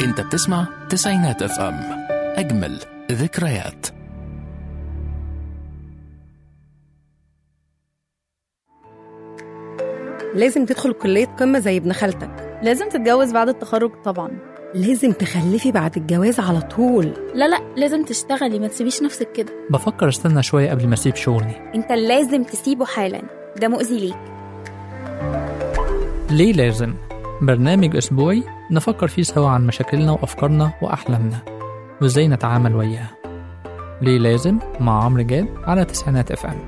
انت بتسمع تسعينات اف ام اجمل ذكريات لازم تدخل كلية قمة زي ابن خالتك لازم تتجوز بعد التخرج طبعا لازم تخلفي بعد الجواز على طول لا لا لازم تشتغلي ما تسيبيش نفسك كده بفكر استنى شوية قبل ما أسيب شغلي انت لازم تسيبه حالا ده مؤذي ليك ليه لازم؟ برنامج أسبوعي نفكر فيه سوا عن مشاكلنا وأفكارنا وأحلامنا وإزاي نتعامل وياها ليه لازم مع عمرو جاد على تسعينات اف ام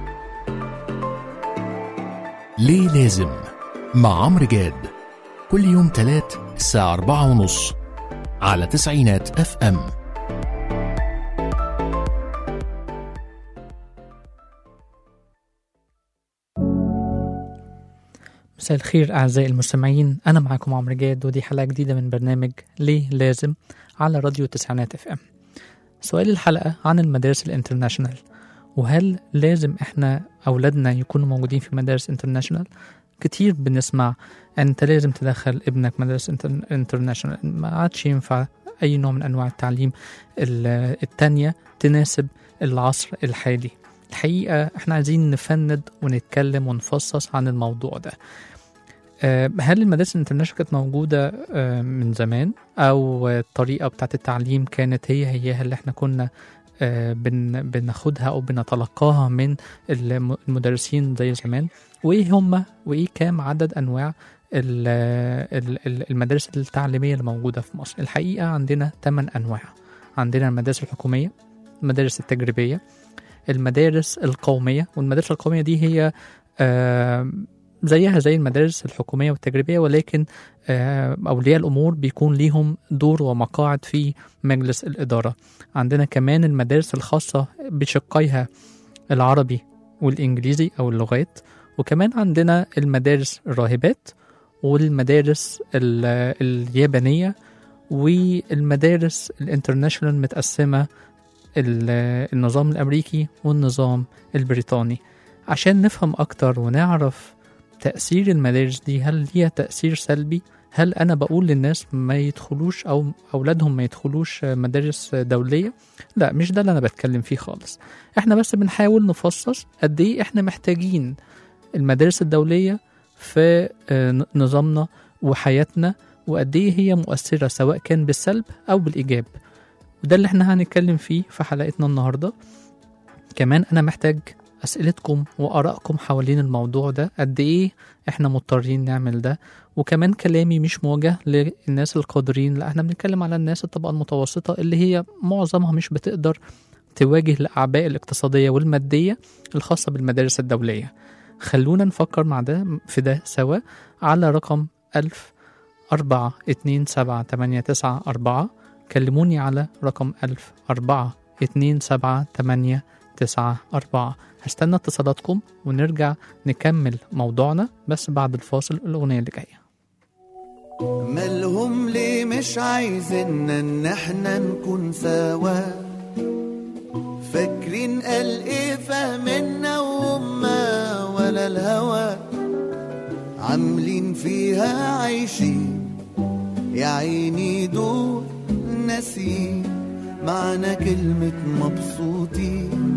ليه لازم مع عمرو جاد كل يوم تلات الساعة أربعة ونص على تسعينات اف ام مساء الخير أعزائي المستمعين أنا معاكم عمرو جاد ودي حلقة جديدة من برنامج ليه لازم على راديو تسعينات اف ام سؤال الحلقة عن المدارس الانترناشونال وهل لازم احنا أولادنا يكونوا موجودين في مدارس انترناشونال كتير بنسمع انت لازم تدخل ابنك مدرسة انتر- انترناشونال ما عادش ينفع أي نوع من أنواع التعليم ال- التانية تناسب العصر الحالي الحقيقة احنا عايزين نفند ونتكلم ونفصص عن الموضوع ده آه، هل المدارس الانترناشونال كانت موجودة آه، من زمان أو الطريقة بتاعت التعليم كانت هي هي اللي احنا كنا آه، بن بناخدها أو بنتلقاها من الم- المدرسين زي زمان وإيه هما وإيه كام عدد أنواع ال- ال- ال- المدارس التعليمية اللي موجودة في مصر الحقيقة عندنا 8 أنواع عندنا المدارس الحكومية المدارس التجريبية المدارس القومية والمدارس القومية دي هي آه، زيها زي المدارس الحكومية والتجريبية ولكن آه، أولياء الأمور بيكون ليهم دور ومقاعد في مجلس الإدارة عندنا كمان المدارس الخاصة بشقيها العربي والإنجليزي أو اللغات وكمان عندنا المدارس الراهبات والمدارس ال- اليابانية والمدارس الانترناشونال متقسمة ال- النظام الأمريكي والنظام البريطاني عشان نفهم أكتر ونعرف تأثير المدارس دي هل ليها تأثير سلبي هل أنا بقول للناس ما يدخلوش أو أولادهم ما يدخلوش مدارس دولية لا مش ده اللي أنا بتكلم فيه خالص احنا بس بنحاول نفصص قد ايه احنا محتاجين المدارس الدولية في آه، نظامنا وحياتنا وقد ايه هي مؤثرة سواء كان بالسلب أو بالإيجاب وده اللي احنا هنتكلم فيه في حلقتنا النهاردة كمان أنا محتاج أسئلتكم وآرائكم حوالين الموضوع ده قد إيه إحنا مضطرين نعمل ده وكمان كلامي مش موجه للناس القادرين لا احنا بنتكلم على الناس الطبقة المتوسطة اللي هي معظمها مش بتقدر تواجه الأعباء الاقتصادية والمادية الخاصة بالمدارس الدولية خلونا نفكر مع ده في ده سوا على رقم ألف أربعة اتنين سبعة تمانية تسعة أربعة كلموني على رقم ألف أربعة اتنين سبعة تمانية تسعة أربعة هستنى اتصالاتكم ونرجع نكمل موضوعنا بس بعد الفاصل الأغنية اللي جاية مالهم ليه مش عايزيننا ان احنا نكون سوا فاكرين قال ايه فاهمنا وهما ولا الهوى عاملين فيها عايشين يا عيني دول ناسين معنى كلمة مبسوطين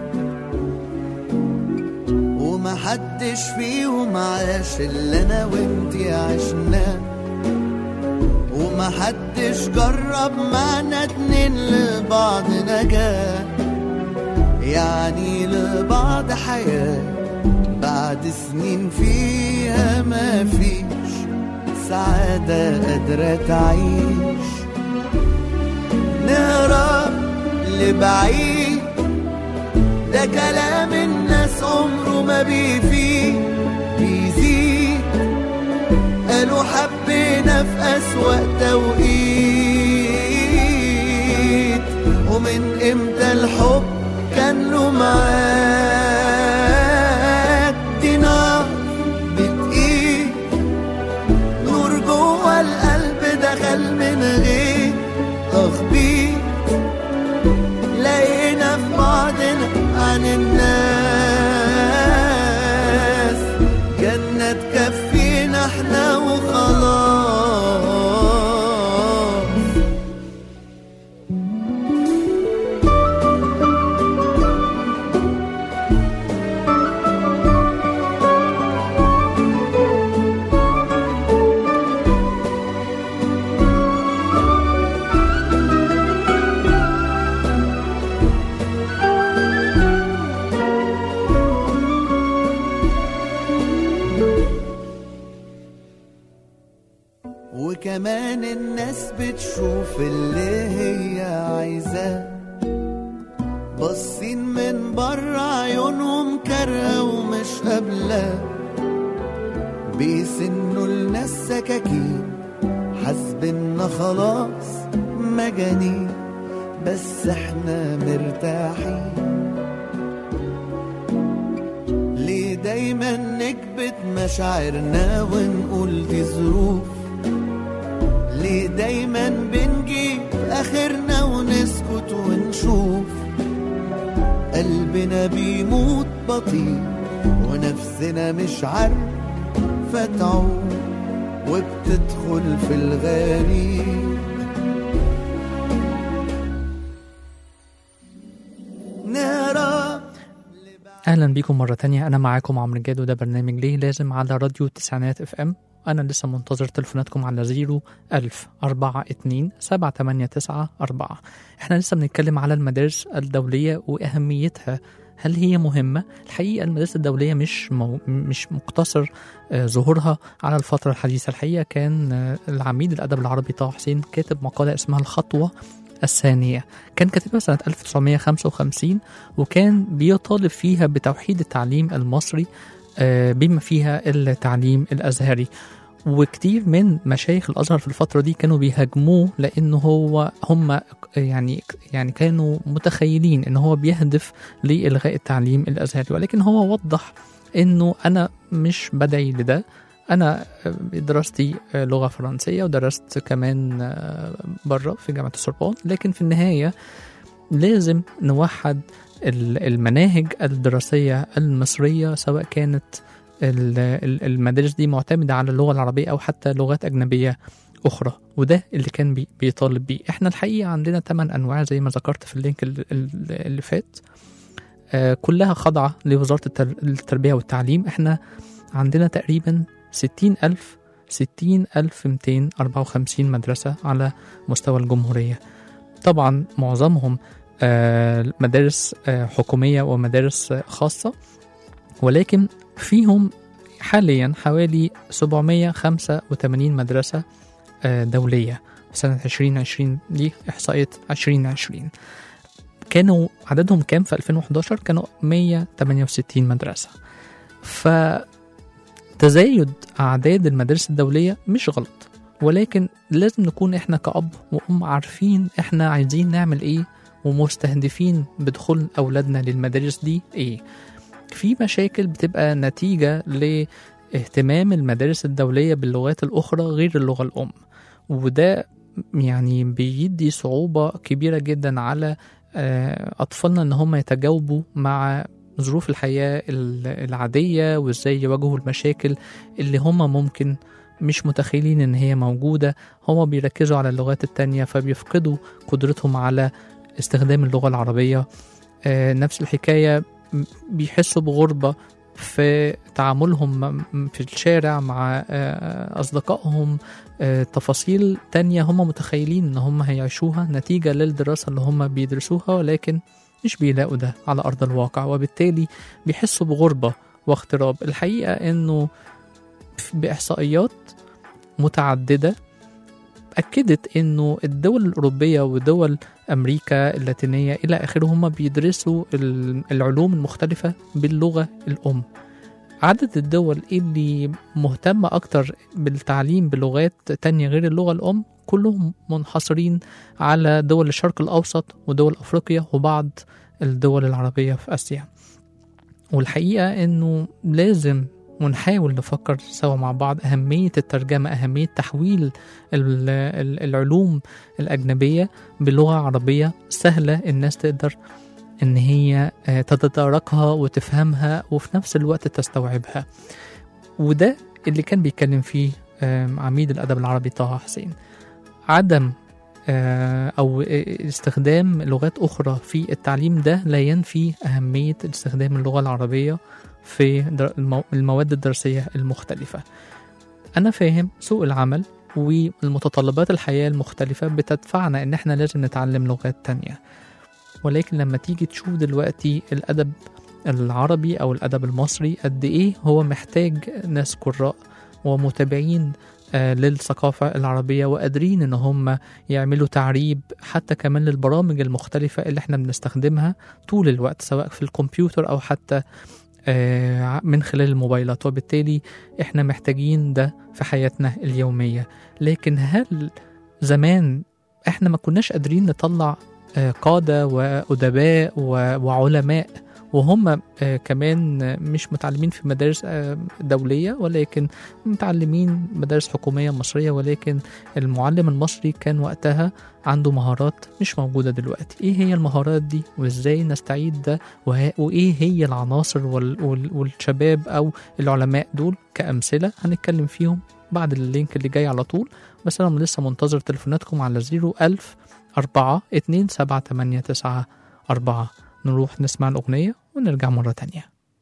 ومحدش فيهم عاش اللي انا وانتي عشناه ومحدش جرب معنا اتنين لبعض نجاة يعني لبعض حياة بعد سنين فيها ما فيش سعادة قادرة تعيش نهرب لبعيد ده كلام الناس عمره ما بيفيد بيزيد قالوا حبينا في أسوأ توقيت ومن امتى الحب كان له معاد دي نار بتقيل نور جوه القلب دخل من غير تخبيط لقينا في بعضنا عن الناس جنة تكفينا احنا وخلاص كمان الناس بتشوف اللي هي عايزاه باصين من بره عيونهم كارهة ومش قابلة بيسنوا لنا السكاكين حاسبنا خلاص مجانين بس احنا مرتاحين ليه دايما نكبت مشاعرنا ونقول دي ظروف ليه دايما بنجيب اخرنا ونسكت ونشوف قلبنا بيموت بطيء ونفسنا مش عارفة تعوم وبتدخل في الغريب نهرب اهلا بيكم مره تانية انا معاكم عمرو جاد وده برنامج ليه لازم على راديو تسعينات اف ام انا لسه منتظر تليفوناتكم على زيرو ألف أربعة اتنين سبعة تمانية تسعة أربعة احنا لسه بنتكلم على المدارس الدولية وأهميتها هل هي مهمة؟ الحقيقة المدارس الدولية مش مو مش مقتصر آه، ظهورها على الفترة الحديثة الحقيقة كان آه، العميد الأدب العربي طه حسين كاتب مقالة اسمها الخطوة الثانية كان كاتبها سنة 1955 وكان بيطالب فيها بتوحيد التعليم المصري آه، بما فيها التعليم الأزهري وكتير من مشايخ الازهر في الفتره دي كانوا بيهاجموه لانه هو هم يعني يعني كانوا متخيلين ان هو بيهدف لالغاء التعليم الازهري ولكن هو وضح انه انا مش بدعي لده انا دراستي لغه فرنسيه ودرست كمان بره في جامعه السوربون لكن في النهايه لازم نوحد ال- المناهج الدراسيه المصريه سواء كانت ال- ال- المدارس دي معتمدة على اللغة العربية أو حتى لغات أجنبية أخرى وده اللي كان بي- بيطالب بيه احنا الحقيقة عندنا 8 أنواع زي ما ذكرت في اللينك ال- ال- اللي فات آه، كلها خاضعة لوزارة التر- التربية والتعليم احنا عندنا تقريبا 60 ألف 60 ألف 254 مدرسة على مستوى الجمهورية طبعا معظمهم آه، مدارس آه، حكومية ومدارس آه، خاصة ولكن فيهم حاليا حوالي 785 مدرسة آه، دولية سنة 2020 دي إحصائية 2020 كانوا عددهم كام في 2011 كانوا 168 مدرسة فتزايد أعداد المدارس الدولية مش غلط ولكن لازم نكون احنا كأب وأم عارفين احنا عايزين نعمل ايه ومستهدفين بدخول أولادنا للمدارس دي ايه في مشاكل بتبقى نتيجة لاهتمام المدارس الدولية باللغات الأخرى غير اللغة الأم وده يعني بيدي صعوبة كبيرة جدا على آه، أطفالنا إن هم يتجاوبوا مع ظروف الحياة ال- العادية وإزاي يواجهوا المشاكل اللي هم ممكن مش متخيلين إن هي موجودة هم بيركزوا على اللغات التانية فبيفقدوا قدرتهم على استخدام اللغة العربية آه، نفس الحكاية م- بيحسوا بغربة في تعاملهم م- في الشارع مع آه، أصدقائهم آه، تفاصيل تانية هم متخيلين إن هم هيعيشوها نتيجة للدراسة اللي هم بيدرسوها ولكن مش بيلاقوا ده على أرض الواقع وبالتالي بيحسوا بغربة واغتراب الحقيقة إنه بإحصائيات متعددة أكدت إنه الدول الأوروبية ودول أمريكا اللاتينية إلى آخره هم بيدرسوا ال- العلوم المختلفة باللغة الأم عدد الدول اللي مهتمة أكتر بالتعليم بلغات تانية غير اللغة الأم كلهم منحصرين على دول الشرق الأوسط ودول أفريقيا وبعض الدول العربية في آسيا والحقيقة إنه لازم ونحاول نفكر سوا مع بعض أهمية الترجمة أهمية تحويل ال- ال- العلوم الأجنبية بلغة عربية سهلة الناس تقدر إن هي آه، تتداركها وتفهمها وفي نفس الوقت تستوعبها وده اللي كان بيتكلم فيه آم، عميد الأدب العربي طه حسين عدم آه، أو استخدام لغات أخرى في التعليم ده لا ينفي أهمية استخدام اللغة العربية في در- المو- المواد الدراسية المختلفة أنا فاهم سوق العمل والمتطلبات الحياة المختلفة بتدفعنا إن إحنا لازم نتعلم لغات تانية ولكن لما تيجي تشوف دلوقتي الأدب العربي أو الأدب المصري قد إيه هو محتاج ناس قراء ومتابعين آه، للثقافة العربية وقادرين إن هم يعملوا تعريب حتى كمان للبرامج المختلفة اللي احنا بنستخدمها طول الوقت سواء في الكمبيوتر أو حتى آه، من خلال الموبايلات وبالتالي احنا محتاجين ده في حياتنا اليومية لكن هل زمان احنا ما كناش قادرين نطلع آه، قادة وأدباء و- وعلماء وهم آه، كمان آه، مش متعلمين في مدارس آه، دولية ولكن متعلمين مدارس حكومية مصرية ولكن المعلم المصري كان وقتها عنده مهارات مش موجودة دلوقتي ايه هي المهارات دي وازاي نستعيد ده وه- وايه هي العناصر وال- وال- والشباب او العلماء دول كأمثلة هنتكلم فيهم بعد اللينك اللي جاي على طول بس انا لسه منتظر تليفوناتكم على 01000 4 2 7 8 9 4 نروح نسمع الأغنية ونرجع مرة تانية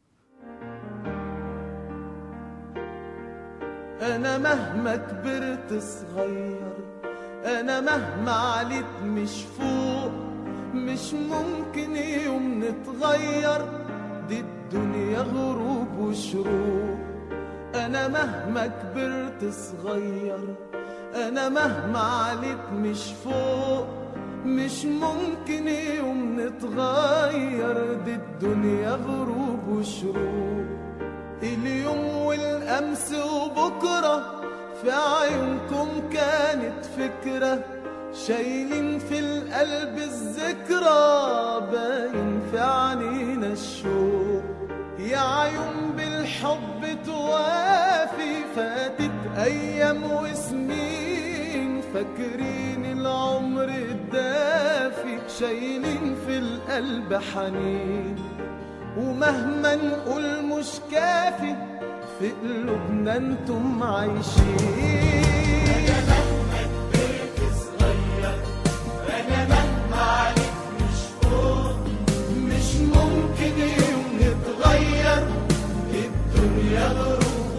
انا مهما كبرت صغير انا مهما عليت مش فوق مش ممكن يوم نتغير دي الدنيا غروب وشروق انا مهما كبرت صغير انا مهما عليت مش فوق مش ممكن يوم نتغير دي الدنيا غروب وشروق اليوم والأمس وبكرة في عيونكم كانت فكرة شايلين في القلب الذكرى باين في عنينا الشوق يا عيون بالحب توافي فاتت أيام وسنين فاكرين العمر الدافي شايلين في القلب حنين ومهما نقول مش كافي في قلوبنا انتم عايشين مش ممكن يوم نتغير الدنيا غروب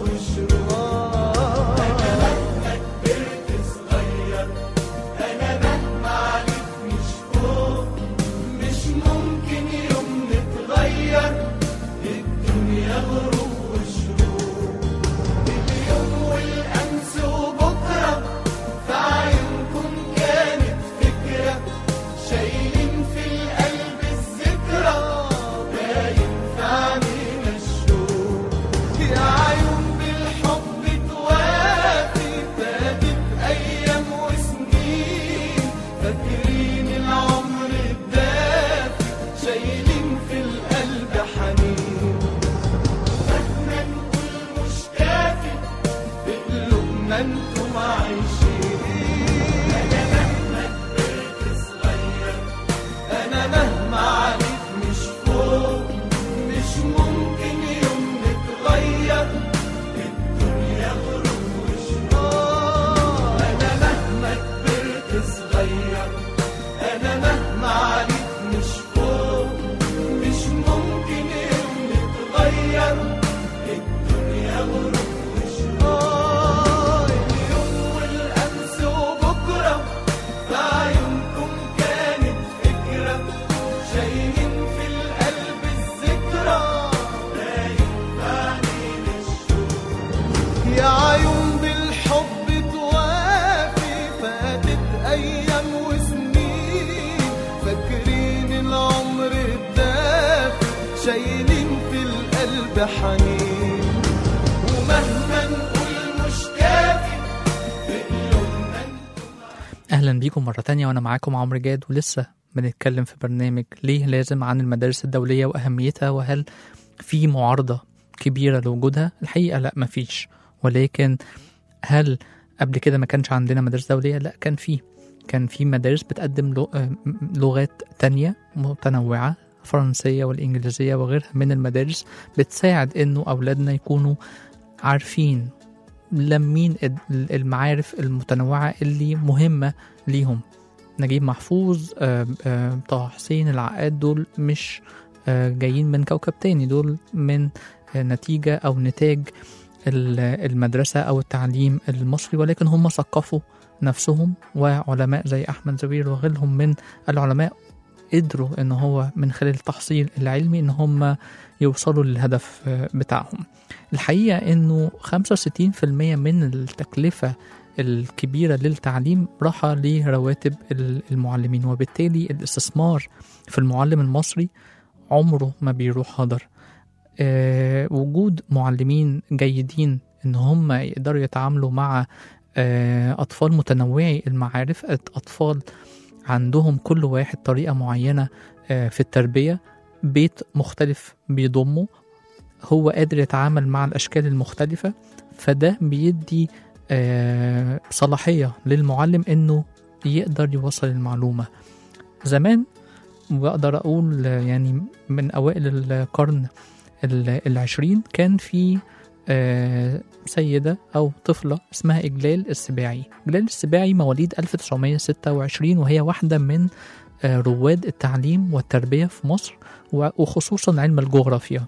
وشروق انا كبرت صغير انا مهما عليك مش فوق مش ممكن يوم نتغير الدنيا غروب وشروق اليوم والامس وبكره في عيونكم كانت فكره شايلين في القلب الذكرى باين في عينينا الشوق يا عيون بالحب توافي فاتت ايام وسنين فاكرين العمر الدافي شايلين في القلب حنين مهما نقول مش كافي في قلوبنا انتم عايشين انا مهما كبرت صغير انا مهما عليك مش فوق مش ممكن يوم نتغير الدنيا غروب وشروق انا مهما كبرت صغير انا مهما عليك مش فوق مش ممكن يوم نتغير الدنيا غروب وشروق اليوم والامس وبكره في عيونكم كانت فكره شايلين في القلب الذكرى باين في عينينا الشوق يا عيون بالحب توافي فاتت ايام وسنين فاكرين العمر الدافي شايلين في القلب حنين ومهما نقول مش كافي في قلوبنا أهلا بيكم مرة تانية وأنا معاكم عمرو جاد ولسه بنتكلم في برنامج ليه لازم عن المدارس الدولية وأهميتها وهل في معارضة كبيرة لوجودها الحقيقة لا مفيش ولكن هل قبل كده ما كانش عندنا مدارس دولية لا كان في كان في مدارس بتقدم لغ- آه، لغات تانية متنوعة فرنسية والإنجليزية وغيرها من المدارس بتساعد إنه أولادنا يكونوا عارفين لمين ال- المعارف المتنوعة اللي مهمة ليهم نجيب محفوظ آه، آه، طه حسين العقاد دول مش آه، جايين من كوكب تاني دول من آه، نتيجة أو نتاج ال- المدرسة أو التعليم المصري ولكن هم ثقفوا نفسهم وعلماء زي أحمد زوير وغيرهم من العلماء قدروا ان هو من خلال التحصيل العلمي ان هم يوصلوا للهدف آه، بتاعهم الحقيقة انه 65% من التكلفة الكبيرة للتعليم راح لرواتب ال- المعلمين وبالتالي الاستثمار في المعلم المصري عمره ما بيروح هدر آه، وجود معلمين جيدين ان هم يقدروا يتعاملوا مع آه، اطفال متنوعي المعارف أط- اطفال عندهم كل واحد طريقه معينه آه، في التربيه بيت مختلف بيضمه هو قادر يتعامل مع الاشكال المختلفه فده بيدي آه، صلاحيه للمعلم انه يقدر يوصل المعلومه زمان واقدر اقول آه، يعني من اوائل القرن ال- العشرين كان في آه، سيدة أو طفلة اسمها إجلال السباعي إجلال السباعي مواليد 1926 وهي واحدة من آه، رواد التعليم والتربية في مصر و- وخصوصا علم الجغرافيا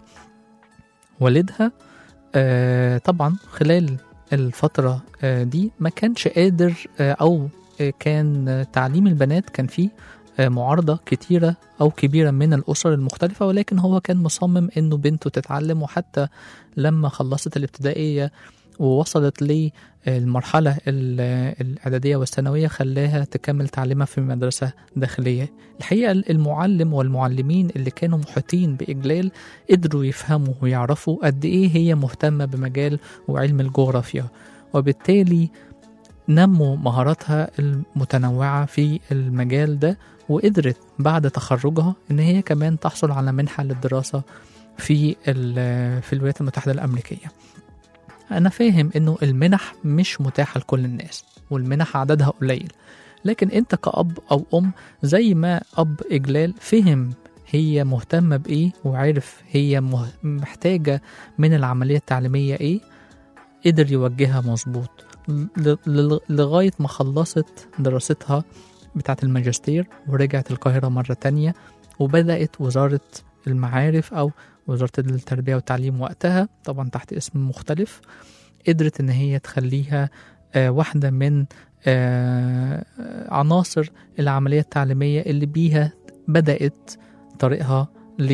والدها آه، طبعا خلال الفترة آه، دي ما كانش قادر آه، أو آه، كان آه، تعليم البنات كان فيه آه، معارضة كتيرة أو كبيرة من الأسر المختلفة ولكن هو كان مصمم إنه بنته تتعلم وحتى لما خلصت الابتدائية ووصلت للمرحلة ال- الإعدادية والثانوية خلاها تكمل تعليمها في مدرسة داخلية الحقيقة المعلم والمعلمين اللي كانوا محيطين بإجلال قدروا يفهموا ويعرفوا قد إيه هي مهتمة بمجال وعلم الجغرافيا وبالتالي نموا مهاراتها المتنوعة في المجال ده وقدرت بعد تخرجها إن هي كمان تحصل على منحة للدراسة في ال- في الولايات المتحدة الأمريكية أنا فاهم إنه المنح مش متاحة لكل الناس والمنح عددها قليل لكن أنت كأب أو أم زي ما أب إجلال فهم هي مهتمة بإيه وعرف هي مه- محتاجة من العملية التعليمية إيه قدر يوجهها مظبوط ل- ل- لغاية ما خلصت دراستها بتاعة الماجستير ورجعت القاهرة مرة تانية وبدأت وزارة المعارف أو وزارة التربية والتعليم وقتها طبعا تحت اسم مختلف قدرت إن هي تخليها آه، واحدة من آه، عناصر العملية التعليمية اللي بيها بدأت طريقها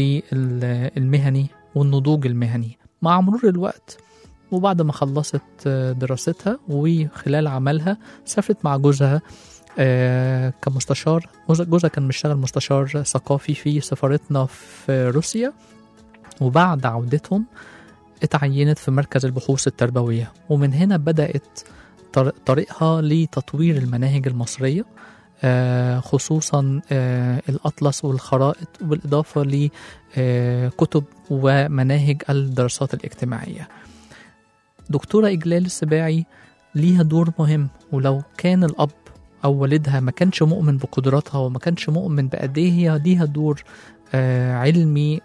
للمهني والنضوج المهني مع مرور الوقت وبعد ما خلصت آه، دراستها وخلال عملها سافرت مع جوزها آه، كمستشار جوز- جوزها كان بيشتغل مستشار ثقافي في سفارتنا في روسيا وبعد عودتهم اتعينت في مركز البحوث التربوية ومن هنا بدأت طر- طريقها لتطوير المناهج المصرية آه، خصوصا آه، الأطلس والخرائط بالإضافة لكتب ومناهج الدراسات الاجتماعية دكتورة إجلال السباعي ليها دور مهم ولو كان الأب أو والدها ما كانش مؤمن بقدراتها وما كانش مؤمن بقد إيه هي ليها دور آه، علمي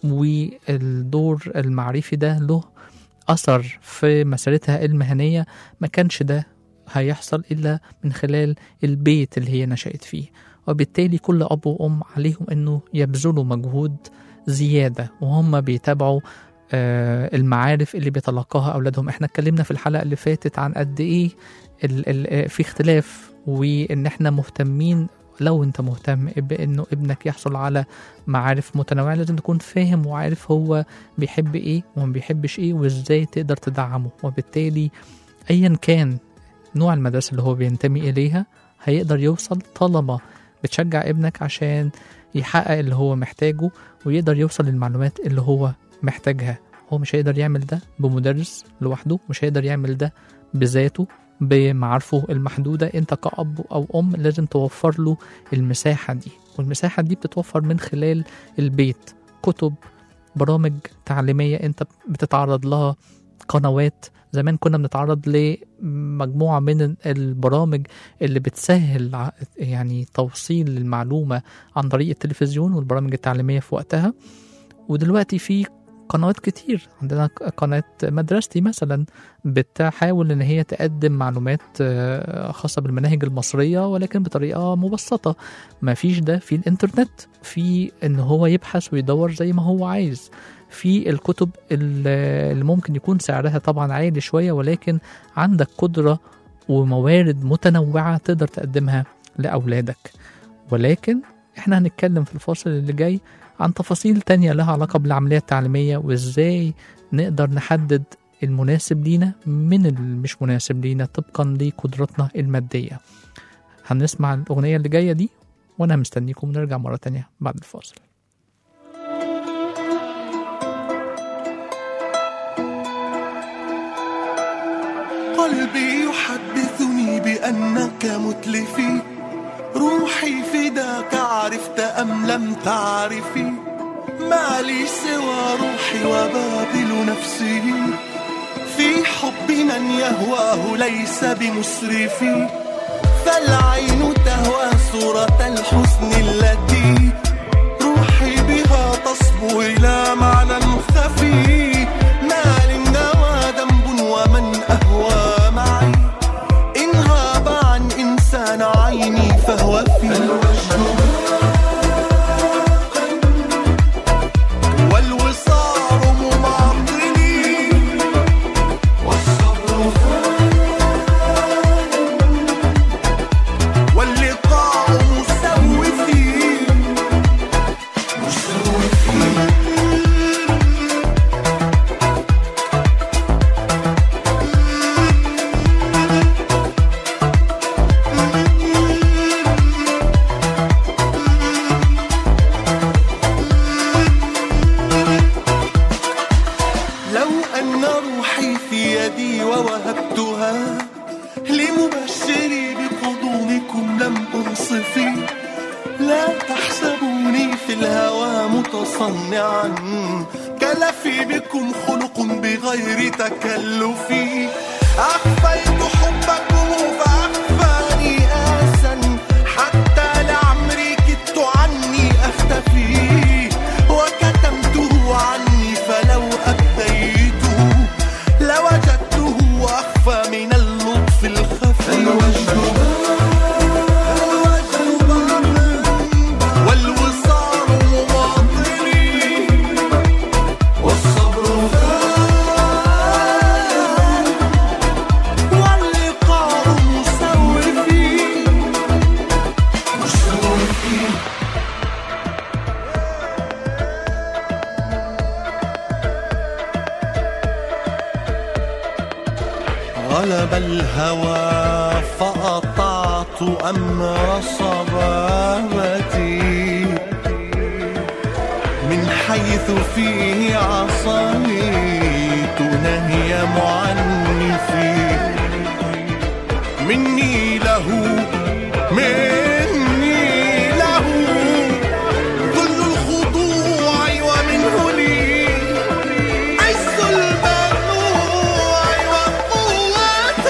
والدور المعرفي ده له أثر في مسيرتها المهنية ما كانش ده هيحصل إلا من خلال البيت اللي هي نشأت فيه وبالتالي كل أب وأم عليهم أنه يبذلوا مجهود زيادة وهم بيتابعوا آه، المعارف اللي بيتلقاها أولادهم احنا اتكلمنا في الحلقة اللي فاتت عن قد إيه ال ال في اختلاف وإن احنا مهتمين لو انت مهتم بانه ابنك يحصل على معارف متنوعه لازم تكون فاهم وعارف هو بيحب ايه وما بيحبش ايه وازاي تقدر تدعمه وبالتالي ايا كان نوع المدرسه اللي هو بينتمي اليها هيقدر يوصل طالما بتشجع ابنك عشان يحقق اللي هو محتاجه ويقدر يوصل للمعلومات اللي هو محتاجها هو مش هيقدر يعمل ده بمدرس لوحده مش هيقدر يعمل ده بذاته بمعارفه المحدودة انت كأب أو أم لازم توفر له المساحة دي والمساحة دي بتتوفر من خلال البيت كتب برامج تعليمية انت بتتعرض لها قنوات زمان كنا بنتعرض لمجموعة من البرامج اللي بتسهل ع- يعني توصيل المعلومة عن طريق التلفزيون والبرامج التعليمية في وقتها ودلوقتي في قنوات كتير عندنا ق- قناة مدرستي مثلا بتحاول ان هي تقدم معلومات آه، خاصة بالمناهج المصرية ولكن بطريقة مبسطة ما فيش ده في الانترنت في ان هو يبحث ويدور زي ما هو عايز في الكتب ال- اللي ممكن يكون سعرها طبعا عالي شوية ولكن عندك قدرة وموارد متنوعة تقدر تقدمها لأولادك ولكن احنا هنتكلم في الفاصل اللي جاي عن تفاصيل تانية لها علاقة بالعملية التعليمية وازاي نقدر نحدد المناسب لينا من المش مناسب لينا طبقا لقدراتنا المادية هنسمع الأغنية اللي جاية دي وأنا مستنيكم نرجع مرة تانية بعد الفاصل قلبي يحدثني بأنك متلفي روحي فداك عرفت أم لم تعرفي ما لي سوى روحي وبابل نفسي في حب من يهواه ليس بمسرفي فالعين تهوى صورة الحسن التي روحي بها تصبو إلى معنى خفي ما للنوى ذنب ومن أهوى معي إن غاب عن إنسان عيني فهو في والوصال مماطلي والصبر واللقاء مسوفي لو أن روحي في يدي ووهبتها لمبشري بقدومكم لم أنصفي لا تحسبوني في الهوى متصنعا كلفي بكم خلق بغير تكلف أخفيت حبكم فأخفاني آسا حتى لعمري كدت عني أختفي وكتمته عني فلو أبديته لوجدته أخفى من اللطف الخفي الوجد والوصال مماطلي والصبر واللقاء مسوفي مسوفي غلب الهوى فأطعت أمر صبابتي من حيث فيه عصيت نهي معنفي مني له مني له كل الخضوع ومنه لي عز المنوع وقوة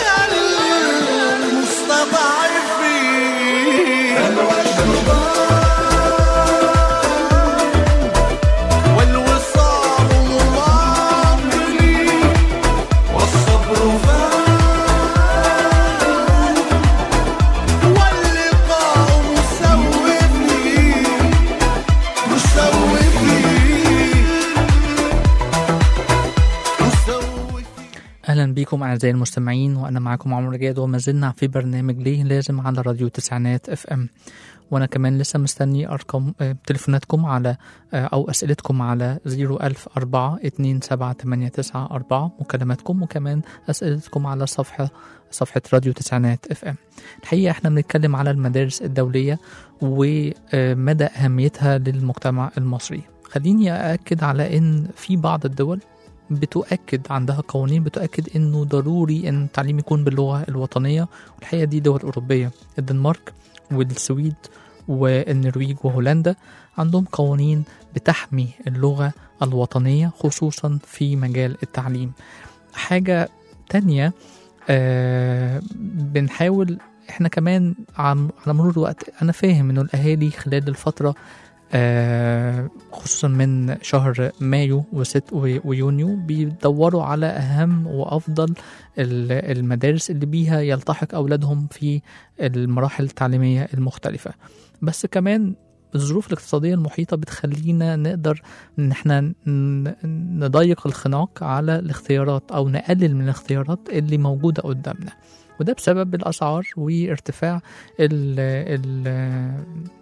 المستضعف والوصال مواطني والصبر فان واللقاء مسوفي مسوفي مسوفي اهلا بيكم اعزائي المستمعين وانا معكم عمرو جاد وما زلنا في برنامج ليه لازم على راديو تسعينات اف ام وانا كمان لسه مستني ارقام آه، تليفوناتكم على آه، او اسئلتكم على 01004 27894 مكالماتكم وكمان اسئلتكم على صفحه صفحه راديو تسعينات اف ام الحقيقه احنا بنتكلم على المدارس الدوليه ومدى اهميتها للمجتمع المصري خليني أأكد على إن في بعض الدول بتؤكد عندها قوانين بتؤكد انه ضروري ان التعليم يكون باللغه الوطنيه والحقيقه دي دول اوروبيه الدنمارك والسويد والنرويج وهولندا عندهم قوانين بتحمي اللغه الوطنيه خصوصا في مجال التعليم حاجه تانية آه بنحاول احنا كمان عم على مرور الوقت انا فاهم انه الاهالي خلال الفتره آه، خصوصا من شهر مايو وست و- ويونيو بيدوروا على أهم وأفضل ال- المدارس اللي بيها يلتحق أولادهم في المراحل التعليمية المختلفة بس كمان الظروف الاقتصادية المحيطة بتخلينا نقدر ان احنا ن- نضيق الخناق على الاختيارات او نقلل من الاختيارات اللي موجودة قدامنا وده بسبب الأسعار وارتفاع ال ال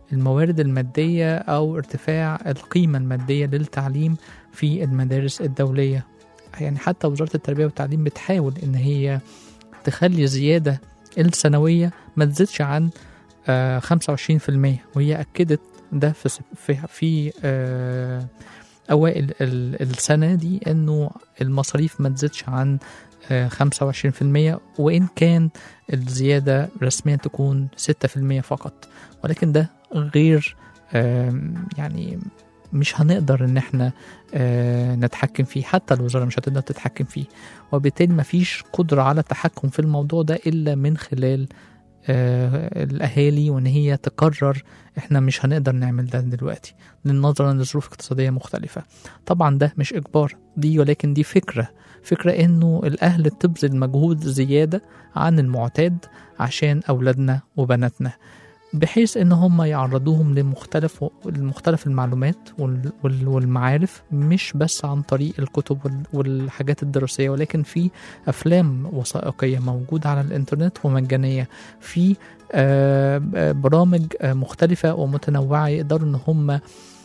الموارد المادية أو ارتفاع القيمة المادية للتعليم في المدارس الدولية يعني حتى وزارة التربية والتعليم بتحاول إن هي تخلي الزيادة السنوية ما تزيدش عن آه، 25% وهي أكدت ده في سب- في, في آه، أوائل ال- السنة دي إنه المصاريف ما تزيدش عن آه، 25% وإن كان الزيادة رسميا تكون 6% فقط ولكن ده غير آم، يعني مش هنقدر ان احنا آه، نتحكم فيه حتى الوزارة مش هتقدر تتحكم فيه وبالتالي مفيش قدرة على التحكم في الموضوع ده إلا من خلال آه، الأهالي وإن هي تقرر إحنا مش هنقدر نعمل ده دلوقتي نظرا لظروف اقتصادية مختلفة طبعا ده مش إجبار دي ولكن دي فكرة فكرة إنه الأهل تبذل مجهود زيادة عن المعتاد عشان أولادنا وبناتنا بحيث ان هم يعرضوهم لمختلف لمختلف المعلومات وال- وال- والمعارف مش بس عن طريق الكتب وال- والحاجات الدراسيه ولكن في افلام وثائقيه موجوده على الانترنت ومجانيه في آه، آه، برامج آه، مختلفه ومتنوعه يقدروا ان هم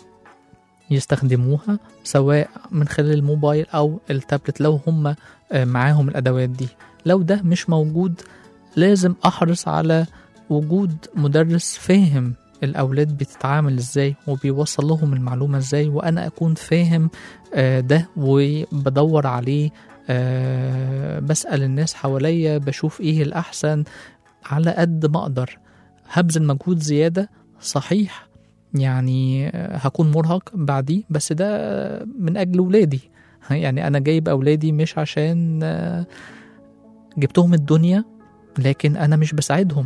يستخدموها سواء من خلال الموبايل او التابلت لو هم آه، معاهم الادوات دي لو ده مش موجود لازم احرص على وجود مدرس فاهم الأولاد بتتعامل ازاي وبيوصل لهم المعلومة ازاي وأنا أكون فاهم آه، ده وبدور عليه آه، بسأل الناس حواليا بشوف ايه الأحسن على قد ما أقدر هبذل مجهود زيادة صحيح يعني آه، هكون مرهق بعديه بس ده من أجل ولادي يعني أنا جايب أولادي مش عشان آه، جبتهم الدنيا لكن أنا مش بساعدهم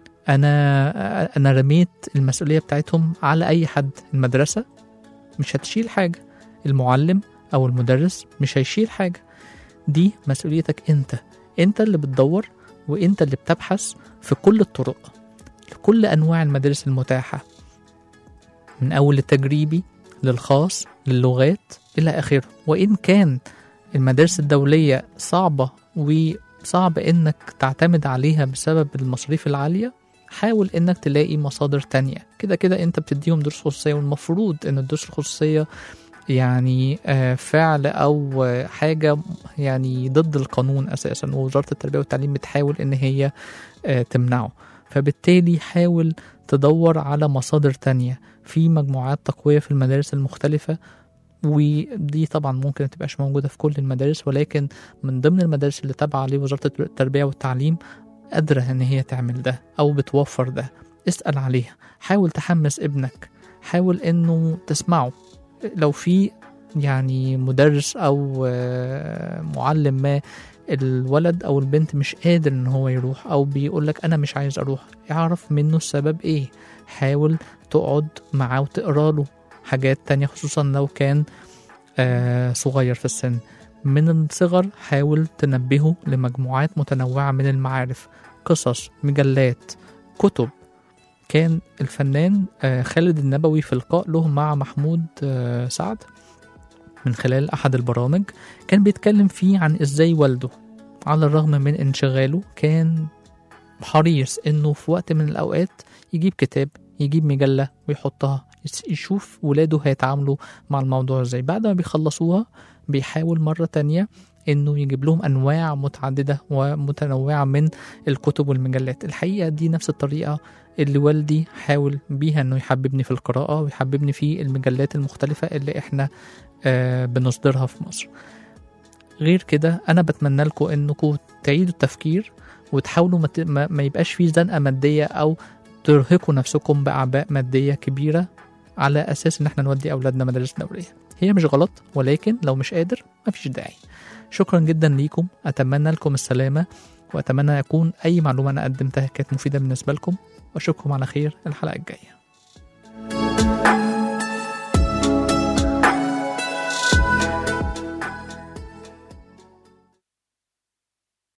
انا انا رميت المسؤوليه بتاعتهم على اي حد المدرسه مش هتشيل حاجه المعلم او المدرس مش هيشيل حاجه دي مسؤوليتك انت انت اللي بتدور وانت اللي بتبحث في كل الطرق لكل انواع المدارس المتاحه من اول التجريبي للخاص للغات الى اخره وان كان المدارس الدوليه صعبه وصعب انك تعتمد عليها بسبب المصاريف العاليه حاول انك تلاقي مصادر تانية كده كده انت بتديهم دروس خصوصية والمفروض ان الدروس الخصوصية يعني آه، فعل او آه، حاجة يعني ضد القانون اساسا ووزارة التربية والتعليم بتحاول ان هي آه، تمنعه فبالتالي حاول تدور على مصادر تانية في مجموعات تقوية في المدارس المختلفة ودي طبعا ممكن متبقاش موجودة في كل المدارس ولكن من ضمن المدارس اللي تابعة لوزارة التربية والتعليم قادرة إن هي تعمل ده أو بتوفر ده اسأل عليها حاول تحمس ابنك حاول إنه تسمعه لو في يعني مدرس أو آه، معلم ما الولد أو البنت مش قادر إن هو يروح أو بيقولك أنا مش عايز أروح اعرف منه السبب إيه حاول تقعد معاه وتقرا له حاجات تانية خصوصا لو كان آه، صغير في السن من الصغر حاول تنبهه لمجموعات متنوعة من المعارف قصص مجلات كتب كان الفنان آه، خالد النبوي في لقاء له مع محمود آه، سعد من خلال أحد البرامج كان بيتكلم فيه عن إزاي والده على الرغم من انشغاله كان حريص إنه في وقت من الأوقات يجيب كتاب يجيب مجلة ويحطها يس- يشوف ولاده هيتعاملوا مع الموضوع ازاي بعد ما بيخلصوها بيحاول مرة تانية انه يجيب لهم انواع متعددة ومتنوعة من الكتب والمجلات الحقيقة دي نفس الطريقة اللي والدي حاول بيها انه يحببني في القراءة ويحببني في المجلات المختلفة اللي احنا آه بنصدرها في مصر غير كده انا بتمنى لكم انكم تعيدوا التفكير وتحاولوا ما, ت- ما ما يبقاش فيه زنقة مادية او ترهقوا نفسكم بأعباء مادية كبيرة على أساس إن احنا نودي أولادنا مدارس دولية هي مش غلط ولكن لو مش قادر مفيش داعي شكرا جدا ليكم أتمنى لكم السلامة وأتمنى يكون أي معلومة أنا قدمتها كانت مفيدة بالنسبة لكم وأشوفكم على خير الحلقة الجاية